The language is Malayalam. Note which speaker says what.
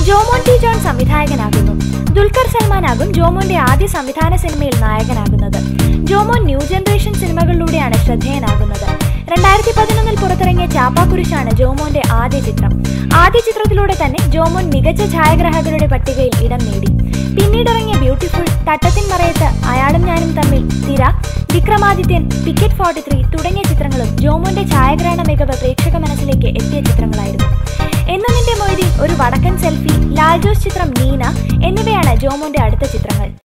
Speaker 1: ജോമോൻ ടി ജോൺ സംവിധായകനാകുന്നു ദുൽഖർ സൽമാനാകും ജോമോന്റെ ആദ്യ സംവിധാന സിനിമയിൽ നായകനാകുന്നത് ജോമോൻ ന്യൂ ജനറേഷൻ സിനിമകളിലൂടെയാണ് ശ്രദ്ധേയനാകുന്നത് രണ്ടായിരത്തി പതിനൊന്നിൽ പുറത്തിറങ്ങിയ ചാപ്പാക്കുരിശാണ് ജോമോന്റെ ആദ്യ ചിത്രം ആദ്യ ചിത്രത്തിലൂടെ തന്നെ ജോമോൻ മികച്ച ഛായാഗ്രാഹകരുടെ പട്ടികയിൽ ഇടം നേടി പിന്നീടിറങ്ങിയ ബ്യൂട്ടിഫുൾ തട്ടത്തിൻ മറയത്ത് അയാളും ഞാനും തമ്മിൽ തിര വിക്രമാദിത്യൻ പിക്കറ്റ് ഫോർട്ടി ത്രീ തുടങ്ങിയ ചിത്രങ്ങളും ജോമോന്റെ ഛായാഗ്രഹണ മികവ് പ്രേക്ഷക മനസ്സിലേക്ക് എത്തിയ ചിത്രങ്ങളായിരുന്നു എന്നതിന്റെ മൊയ്തി ഒരു വടക്കൻ സെൽഫി ലാൽ ജോസ് ചിത്രം നീന എന്നിവയാണ് ജോമോന്റെ അടുത്ത ചിത്രങ്ങൾ